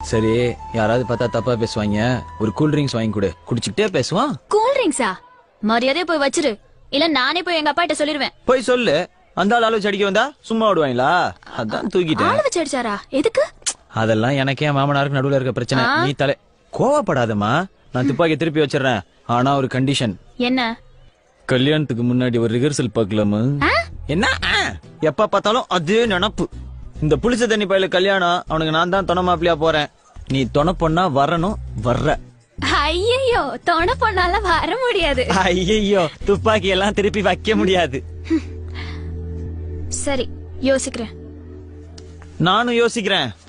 சரி யாராவது பார்த்தா தப்பா பேசுவாங்க ஒரு கூல் ட்ரிங்க்ஸ் வாங்கி கொடு குடிச்சுக்கிட்டே பேசுவான் கூல் ட்ரிங்க்ஸா மரியாதையா போய் வச்சிரு இல்ல நானே போய் எங்க அப்பா கிட்ட சொல்லிருவேன் போய் சொல்லு அந்த ஆள் ஆளு அடிக்க வந்தா சும்மா விடுவாங்களா அதான் தூக்கிட்டேன் ஆளு வச்சு அடிச்சாரா எதுக்கு அதெல்லாம் எனக்கே மாமனாருக்கு நடுவுல இருக்க பிரச்சனை நீ தலை கோவப்படாதம்மா நான் துப்பாக்கி திருப்பி வச்சிடுறேன் ஆனா ஒரு கண்டிஷன் என்ன கல்யாணத்துக்கு முன்னாடி ஒரு ரிஹர்சல் பார்க்கலாமா என்ன ஆ? எப்ப பார்த்தாலும் அதே நினப்பு இந்த புளிச்ச தண்ணி பையில கல்யாணம் அவனுக்கு நான் தான் துணை மாப்பிளையா போறேன் நீ துணை பொண்ணா வரணும் வர்ற ஐயோ தொண பொண்ணால வர முடியாது ஐயோ துப்பாக்கி எல்லாம் திருப்பி வைக்க முடியாது சரி யோசிக்கிறேன் நானும் யோசிக்கிறேன்